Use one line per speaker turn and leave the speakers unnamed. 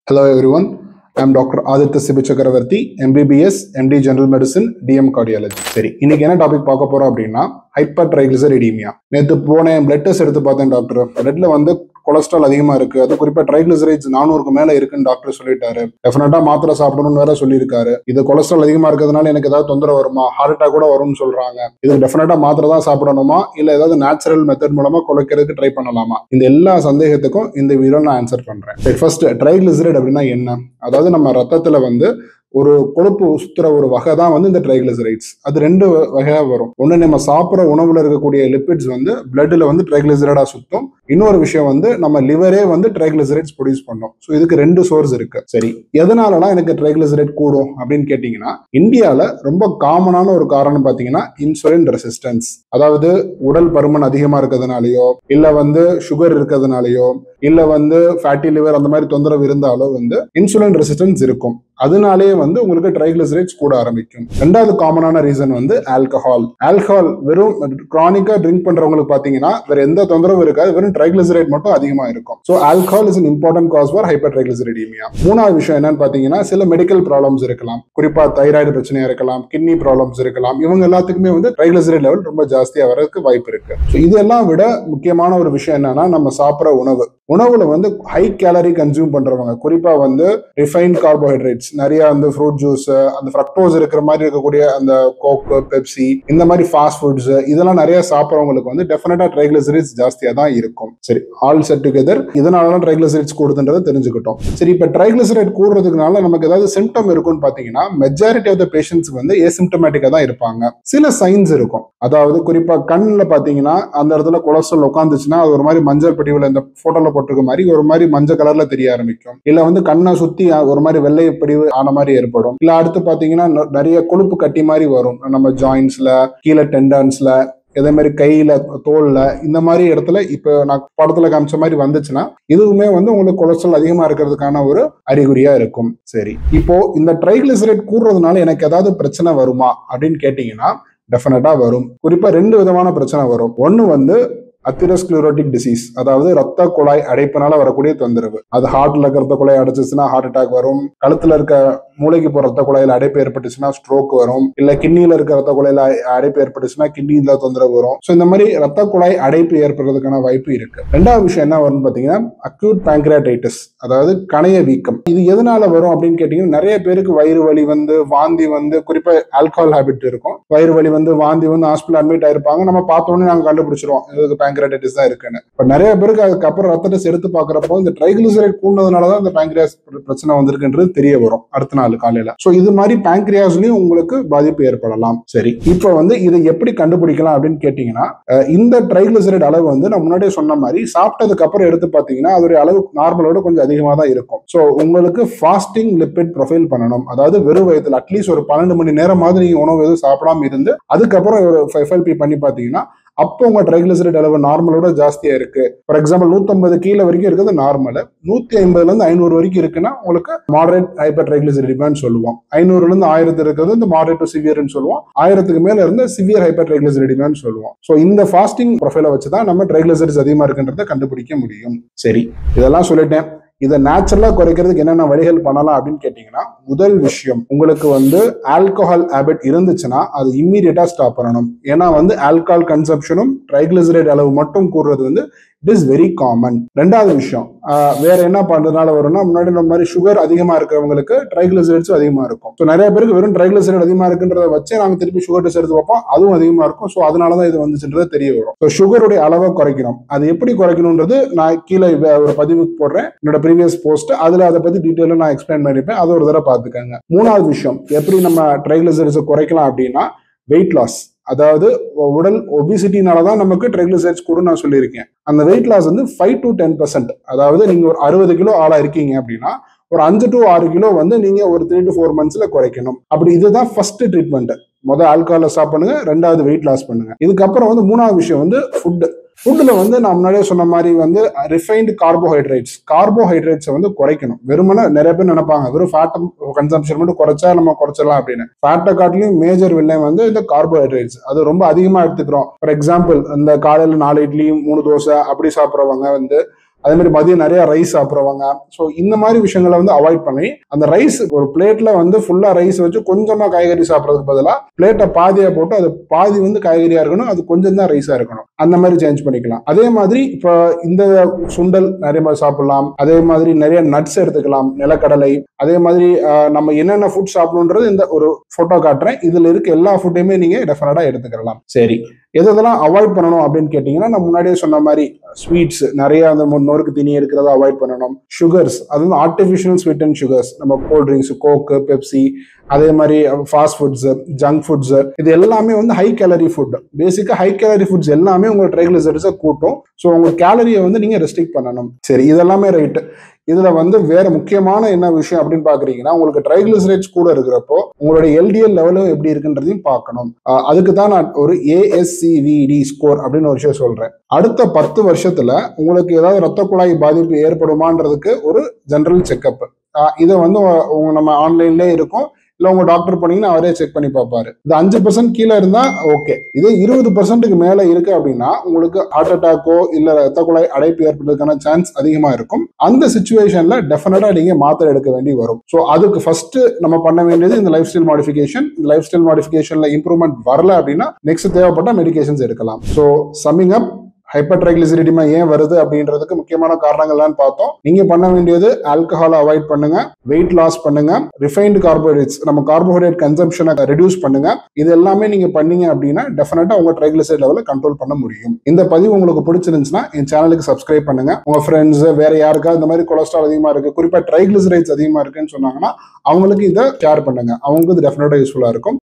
Hello everyone. I'm Dr. Aditya Sibu Chakravarti, MBBS, MD General Medicine, DM Cardiology. சரி இன்னைக்கு என்ன topic பார்க்க போறோம் அப்படின்னா ஹைப்பர் ட்ரைகிளிசரிடீமியா நேற்று போனேன் பிளட் டெஸ்ட் எடுத்து பார்த்தேன் டாக்டர் பிளட்ல வந்து கொலஸ்ட்ரால் அதிகமா இருக்கு அது குறிப்பா ட்ரைகிளிசரைட்ஸ் நானூறுக்கு மேல இருக்குன்னு டாக்டர் சொல்லிட்டாரு டெஃபினட்டா மாத்திரை சாப்பிடணும்னு வேற சொல்லியிருக்காரு இது கொலஸ்ட்ரால் அதிகமா இருக்கிறதுனால எனக்கு ஏதாவது தொந்தரவு வருமா ஹார்ட் அட்டாக் கூட வரும்னு சொல்றாங்க இதுக்கு டெஃபினட்டா மாத்திரை தான் சாப்பிடணுமா இல்ல ஏதாவது நேச்சுரல் மெத்தட் மூலமா குறைக்கிறதுக்கு ட்ரை பண்ணலாமா இந்த எல்லா சந்தேகத்துக்கும் இந்த வீடியோ நான் ஆன்சர் பண்றேன் ஃபர்ஸ்ட் ட்ரைகிளிசரைட் அப்படின்னா என்ன அதாவது நம்ம ரத்தத்துல வந்து ஒரு கொழுப்பு சுத்துற ஒரு வகை தான் வந்து இந்த ட்ரைகிளிசரைட்ஸ் அது ரெண்டு வ- வகையா வரும் ஒன்று நம்ம சாப்பிட்ற உணவுல இருக்கக்கூடிய லிப்பிட்ஸ் வந்து பிளட்ல வந்து ட்ரைகிளிசரைடா சுத்தும் இன்னொரு விஷயம் வந்து நம்ம லிவரே வந்து ட்ரைகிளிசரைட்ஸ் ப்ரொடியூஸ் பண்ணும் ஸோ இதுக்கு ரெண்டு சோர்ஸ் இருக்கு சரி எதனாலலாம் எனக்கு ட்ரைகிளிசரைட் கூடும் அப்படின்னு கேட்டிங்கன்னா இந்தியாவில் ரொம்ப காமனான ஒரு காரணம் பார்த்தீங்கன்னா இன்சுலின் ரெசிஸ்டன்ஸ் அதாவது உடல் பருமன் அதிகமாக இருக்கிறதுனாலயோ இல்லை வந்து சுகர் இருக்கிறதுனாலயோ இல்லை வந்து ஃபேட்டி லிவர் அந்த மாதிரி தொந்தரவு இருந்தாலோ வந்து இன்சுலின் ரெசிஸ்டன்ஸ் இருக்கும் அதனாலேயே வந்து உங்களுக்கு ட்ரைகிளிசரைட்ஸ் கூட ஆரம்பிக்கும் ரெண்டாவது காமனான ரீசன் வந்து ஆல்கஹால் ஆல்கஹால் வெறும் கிரானிக்கா ட்ரிங்க் பண்றவங்களுக்கு பாத்தீங்கன்னா வேற எந்த தொந்தரவும் இருக்காது வெறும் ட்ரைகிளிசரைட் மட்டும் அதிகமா இருக்கும் so alcohol is an important cause for hypertriglyceridaemia மூணாவது விஷயம் என்னன்னு பாத்தீங்கன்னா சில மெடிக்கல் ப்ராப்ளம்ஸ் இருக்கலாம் குறிப்பா தைராய்டு பிரச்சனையா இருக்கலாம் கிட்னி ப்ராப்ளம்ஸ் இருக்கலாம் இவங்க எல்லாத்துக்குமே வந்து ட்ரைகிளிசரைட் லெவல் ரொம்ப ஜாஸ்தியா வரதுக்கு வாய்ப்பு இருக்கு ஸோ இதெல்லாம் விட முக்கியமான ஒரு விஷயம் என்னன்னா நம்ம சாப்பிட்ற உணவு உணவுல வந்து ஹை கேலரி கன்சியூம் பண்றவங்க குறிப்பா வந்து ரிஃபைன்ட் கார்போஹைட்ரேட்ஸ் நிறைய வந்து ஃப்ரூட் ஜூஸ் அந்த ஃப்ரக்டோஸ் இருக்கிற மாதிரி இருக்கக்கூடிய அந்த கோக்கு பெப்சி இந்த மாதிரி ஃபாஸ்ட் ஃபுட்ஸ் இதெல்லாம் நிறைய சாப்பிட்றவங்களுக்கு வந்து டெஃபினட்டா ட்ரைகிளிசரைட்ஸ் ஜாஸ்தியா தான் இருக்கும் சரி ஆல் செட் டுகெதர் இதனால தான் ட்ரைகிளிசரைட்ஸ் கூடுதுன்றதை தெரிஞ்சுக்கிட்டோம் சரி இப்போ ட்ரைகிளிசரைட் கூடுறதுக்குனால நமக்கு ஏதாவது சிம்டம் இருக்கும்னு பாத்தீங்கன்னா மெஜாரிட்டி ஆஃப் த பேஷண்ட்ஸ் வந்து ஏசிம்டமேட்டிக்கா தான் இருப்பாங்க சில சைன்ஸ் இருக்கும் அதாவது குறிப்பா கண்ணுல பாத்தீங்கன்னா அந்த இடத்துல கொலஸ்ட்ரால் உட்காந்துச்சுன்னா அது ஒரு மாதிரி மஞ்சள் படிவுல இந்த போட்டோல போட்டிருக்க மாதிரி ஒரு மாதிரி மஞ்சள் கலர்ல தெரிய ஆரம்பிக்கும் இல்ல வந்து கண்ணை சுத்தி ஒரு மாதிரி வெள்ளை படிவு ஆன மாதிரி ஏற்படும் இல்ல அடுத்து பாத்தீங்கன்னா ந- நிறைய கொழுப்பு கட்டி மாதிரி வரும் நம்ம ஜாயின்ஸ்ல கீழே டெண்டன்ஸ்ல இதே மாதிரி கையில தோல்ல இந்த மாதிரி இடத்துல இப்ப நான் படத்துல காமிச்ச மாதிரி வந்துச்சுன்னா இதுவுமே வந்து உங்களுக்கு கொலஸ்ட்ரால் அதிகமா இருக்கிறதுக்கான ஒரு அறிகுறியா இருக்கும் சரி இப்போ இந்த ட்ரைகிளிசரைட் கூடுறதுனால எனக்கு ஏதாவது பிரச்சனை வருமா அப்படின்னு கேட்டீங்கன்னா டெஃபினட்டா வரும் குறிப்பா ரெண்டு விதமான பிரச்சனை வரும் ஒன்னு வந்து அத்திரஸ்க்ளரோட்டிக் டிசீஸ் அதாவது ரத்த குழாய் அடைப்பினால வரக்கூடிய தொந்தரவு அது ஹார்ட்ல இருக்க ரத்த குழாய் அடைச்சிச்சுன்னா ஹார்ட் அட்டாக் வரும் கழுத்துல இருக்க மூளைக்கு போற ரத்த குழாயில அடைப்பு ஏற்பட்டுச்சுன்னா ஸ்ட்ரோக் வரும் இல்ல கிட்னில இருக்க ரத்த குழாயில அ- அடைப்பு ஏற்பட்டுச்சுன்னா கிட்னில தொந்தரவு வரும் ஸோ இந்த மாதிரி ரத்த குழாய் அடைப்பு ஏற்படுறதுக்கான வாய்ப்பு இருக்கு ரெண்டாவது விஷயம் என்ன வரும்னு பாத்தீங்கன்னா அக்யூட் pancreatitis அதாவது கணைய வீக்கம் இது எதனால வரும் அப்படின்னு கேட்டீங்கன்னா நிறைய பேருக்கு வயிறு வலி வந்து வாந்தி வந்து குறிப்பா ஆல்கஹால் ஹேபிட் இருக்கும் வயிறு வலி வந்து வாந்தி வந்து ஹாஸ்பிட்டல் அட்மிட் ஆயிருப்பாங்க நம்ம பார்த்த உடனே நாங்க கண்டுபிடிச்சிருவோம் இதுக்கு pancreatitis தான் இருக்குன்னு இப்ப நிறைய பேருக்கு அதுக்கப்புறம் ரத்த டெஸ்ட் எடுத்து பாக்குறப்போ இந்த ட்ரைகிளிசரைட் கூண்டதுனால தான் இந்த pancreas பிரச்சனை வந்திருக்குன்றது தெரிய வரும் அடுத்த நாள் காலையில சோ இது மாதிரி pancreasலயும் உங்களுக்கு பாதிப்பு ஏற்படலாம் சரி இப்போ வந்து இதை எப்படி கண்டுபிடிக்கலாம் அப்படின்னு கேட்டீங்கன்னா அஹ் இந்த ட்ரைகிளிசரைட் அளவு வந்து நான் முன்னாடியே சொன்ன மாதிரி சாப்பிட்டதுக்கு அப்புறம் எடுத்து பார்த்தீங்கன்னா அதோடைய அளவு நார்மலோட கொஞ்சம் அதிகமாக தான் இருக்கும் ஸோ உங்களுக்கு ஃபாஸ்டிங் லிப்பிட் ப்ரொஃபைல் பண்ணணும் அதாவது வெறும் வயதில் அட்லீஸ்ட் ஒரு பன்னெண்டு மணி நேரமாவது நீங்க உணவு எதுவும் சாப்பிடாம இருந்து அதுக்கப்புறம் ஒரு எஃப்எல்பி பண்ணி பார்த்தீங்கன்னா அப்போ உங்க ட்ரைகிளிசரைட் அளவு நார்மலோட ஜாஸ்தியா இருக்கு ஃபார் எக்ஸாம்பிள் 150 கீழே வரைக்கும் இருக்கிறது நார்மல் நூத்தி ஐம்பதுல இருந்து ஐநூறு வரைக்கும் இருக்குன்னா உங்களுக்கு மாடரேட் ஹைப்பர் ட்ரைகிளிசரிடிமான்னு சொல்லுவோம் ஐநூறுல இருந்து ஆயிரத்து இருக்கிறது இந்த மாடரேட் டு சிவியர்னு சொல்லுவோம் ஆயிரத்துக்கு மேல இருந்து சிவியர் ஹைப்பர் ட்ரைகிளிசரிடிமான்னு சொல்லுவோம் ஸோ இந்த ஃபாஸ்டிங் ப்ரொஃபைலை வச்சு தான் நம்ம ட்ரைகிளிசரிட்ஸ் அதிகமா இருக்குன்றதை கண்டுபிடிக்க முடியும் சரி இதெல்லாம் சொல்லிட்டேன் இதை நேச்சுரலா குறைக்கிறதுக்கு என்னென்ன வழிகள் பண்ணலாம் அப்படின்னு கேட்டீங்கன்னா முதல் விஷயம் உங்களுக்கு வந்து ஆல்கஹால் ஹேபிட் இருந்துச்சுன்னா அது இம்மீடியட்டா ஸ்டாப் பண்ணணும் ஏன்னா வந்து ஆல்கஹால் கன்சப்ஷனும் ட்ரைகிளிசரைட் அளவு மட்டும் கூடுறது வந்து இட் இஸ் வெரி காமன் ரெண்டாவது விஷயம் ஆஹ் வேற என்ன பண்றதுனால வரும்னா முன்னாடி இந்த மாதிரி சுகர் அதிகமா இருக்கிறவங்களுக்கு ட்ரைகிளிசரைட்ஸும் அதிகமா இருக்கும் ஸோ நிறைய பேருக்கு வெறும் ட்ரைகிளிசரைட் அதிகமா இருக்குன்றத வச்சே நாங்க திருப்பி சுகர் டெஸ்ட் எடுத்து பார்ப்போம் அதுவும் அதிகமா இருக்கும் ஸோ அதனாலதான் இது வந்துச்சுன்றது தெரிய வரும் ஸோ சுகருடைய அளவை குறைக்கணும் அது எப்படி குறைக்கணும்ன்றது நான் கீழே வே- ஒரு பதிவு போடுறேன் என்னோட ப்ரீவியஸ் போஸ்ட் அதுல அதை பத்தி டீட்டெயிலாக நான் எக்ஸ்பிளைன் பண்ணிருப்பேன் அதை ஒரு தடவை பார்த்துக்கோங்க மூணாவது விஷயம் எப்படி நம்ம ட்ரைகிளிசரைட்ஸை குறைக்கலாம் அப்படின்னா வெயிட் லாஸ் அதாவது உடல் ஒபிசிட்டினால தான் நமக்கு ட்ரைகிளிசரைட்ஸ் கூட நான் சொல்லியிருக்கேன் அந்த வெயிட் லாஸ் வந்து ஃபைவ் டு டென் பர்சன்ட் அதாவது நீங்க ஒரு அறுபது கிலோ ஆளா இருக்கீங்க அப்படின்னா ஒரு அஞ்சு டு ஆறு கிலோ வந்து நீங்க ஒரு த்ரீ டு ஃபோர் மந்த்ஸ்ல குறைக்கணும் அப்படி இதுதான் ஃபர்ஸ்ட் ட்ரீட்மெண்ட் முதல் ஆல்கஹாலை ஸ்டாப் பண்ணுங்க ரெண்டாவது வெயிட் லாஸ் பண்ணுங்க இதுக்கப்புறம் வந்து மூணாவது விஷயம் வந்து ஃபுட் ஃபுட்டில் வந்து நான் முன்னாடியே சொன்ன மாதிரி வந்து ரிஃபைன்டு கார்போஹைட்ரேட்ஸ் கார்போஹைட்ரேட்ஸை வந்து குறைக்கணும் வெறுமனே நிறைய பேர் நினைப்பாங்க வெறும் ஃபேட் கன்சம்ஷன் மட்டும் குறைச்சா நம்ம குறைச்சிடலாம் அப்படின்னு ஃபேட்டை காட்டிலும் மேஜர் வில்லை வந்து இந்த கார்போஹைட்ரேட்ஸ் அது ரொம்ப அதிகமாக எடுத்துக்கிறோம் ஃபார் எக்ஸாம்பிள் இந்த காலையில் நாலு இட்லி மூணு தோசை அப்படி சாப்பிட்றவங்க வந்து அதே மாதிரி மதியம் நிறைய ரைஸ் சாப்பிடுறவங்க ஸோ இந்த மாதிரி விஷயங்களை வந்து அவாய்ட் பண்ணி அந்த ரைஸ் ஒரு பிளேட்ல வந்து ஃபுல்லா ரைஸ் வச்சு கொஞ்சமா காய்கறி சாப்பிட்றதுக்கு பதிலாக பிளேட்டை பாதியா போட்டு அது பாதி வந்து காய்கறியா இருக்கணும் அது கொஞ்சம் தான் ரைஸா இருக்கணும் அந்த மாதிரி சேஞ்ச் பண்ணிக்கலாம் அதே மாதிரி இப்போ இந்த சுண்டல் நிறைய மாதிரி சாப்பிடலாம் அதே மாதிரி நிறைய நட்ஸ் எடுத்துக்கலாம் நிலக்கடலை அதே மாதிரி ஆஹ், நம்ம என்னென்ன ஃபுட் சாப்பிடணுன்றது இந்த ஒரு போட்டோ காட்டுறேன் இதுல இருக்க எல்லா ஃபுட்டையுமே நீங்க டெஃபினட்டா எடுத்துக்கலாம் சரி எது எதெல்லாம் அவாய்ட் பண்ணணும் அப்படின்னு கேட்டிங்கன்னா நான் முன்னாடியே சொன்ன மாதிரி ஸ்வீட்ஸ் நிறைய அந்த மு- நொறுக்கு தீனி இருக்கிறத அவாய்ட் பண்ணணும் சுகர்ஸ் அது வந்து ஆர்டிஃபிஷியல் ஸ்வீட் அண்ட் சுகர்ஸ் நம்ம கோல்ட் ட்ரிங்க்ஸ் கோக்கு பெப்சி அதே மாதிரி ஃபாஸ்ட் ஃபுட்ஸ் ஜங்க் ஃபுட்ஸ் இது எல்லாமே வந்து ஹை கேலரி ஃபுட் பேசிக்காக ஹை கேலரி ஃபுட்ஸ் எல்லாமே உங்க ட்ரைக்ளிசரிஸை கூட்டும் ஸோ உங்க கேலரியை வந்து நீங்க ரெஸ்ட்ரிக்ட் பண்ணணும் சரி இதெல்லாமே ரைட்டு இதுல வந்து வேற முக்கியமான என்ன விஷயம் அப்படின்னு பாக்குறீங்கன்னா உங்களுக்கு ட்ரைக்ளிசரைட்ஸ் கூட இருக்கிறப்போ உங்களுடைய எல்டிஎல் லெவலும் எப்படி இருக்குன்றதையும் பார்க்கணும் ஆஹ் அதுக்கு தான் நான் ஒரு ஏஎஸ்சிவிடி ஸ்கோர் அப்படின்னு ஒரு விஷயம் சொல்றேன் அடுத்த பத்து வருஷத்துல உங்களுக்கு ஏதாவது ரத்த குழாய் பாதிப்பு ஏற்படுமான்றதுக்கு ஒரு ஜெனரல் செக்அப் இதை வந்து உங்க- உங்க நம்ம ஆன்லைன்லேயே இருக்கும் இல்ல உங்க டாக்டர் போனீங்கன்னா அவரே செக் பண்ணி பார்ப்பாரு இது அஞ்சு பர்சன்ட் கீழே இருந்தா ஓகே இதே இருபது பர்சன்ட்டுக்கு மேல இருக்கு அப்படின்னா உங்களுக்கு ஹார்ட் அட்டாக்கோ இல்ல ரத்த குழாய் அடைப்பு ஏற்படுறதுக்கான சான்ஸ் அதிகமா இருக்கும் அந்த சுச்சுவேஷன்ல டெஃபினட்டா நீங்க மாத்திரை எடுக்க வேண்டி வரும் ஸோ அதுக்கு ஃபர்ஸ்ட் நம்ம பண்ண வேண்டியது இந்த லைஃப் ஸ்டைல் மாடிஃபிகேஷன் இந்த லைஃப் ஸ்டைல் மாடிஃபிகேஷன்ல இம்ப்ரூவ்மெண்ட் வரல அப்படின்னா நெக்ஸ்ட் தேவைப்பட்ட மெடிகேஷன்ஸ் எடுக்கலாம் so summing up hypertriglyceridaemia ஏன் வருது அப்படின்றதுக்கு முக்கியமான காரணங்கள்லாம் பார்த்தோம் நீங்க பண்ண வேண்டியது ஆல்கஹாலை அவாய்ட் பண்ணுங்க வெயிட் லாஸ் பண்ணுங்க ரிஃபைன்டு கார்போஹைட்ரேட்ஸ் நம்ம கார்போஹைட்ரேட் கன்சம்ஷனை ரெடியூஸ் பண்ணுங்க இது எல்லாமே நீங்க பண்ணீங்க அப்படின்னா டெஃபினட்டா உங்க ட்ரைக்ளிசரைட் லெவலை கண்ட்ரோல் பண்ண முடியும் இந்த பதிவு உங்களுக்கு பிடிச்சிருந்துச்சுன்னா என் சேனலுக்கு சப்ஸ்கிரைப் பண்ணுங்க உங்க ஃப்ரெண்ட்ஸ் வேற யாருக்காவது இந்த மாதிரி கொலஸ்ட்ரால் அதிகமா இருக்கு குறிப்பா ட்ரைக்ளிசரைட்ஸ் அதிகமா இருக்குன்னு சொன்னாங்கன்னா அவங்களுக்கு இதை ஷேர் பண்ணுங்க அவங்களுக்கு இது டெஃபினட்டா யூஸ்ஃபுல்லா இருக்கும்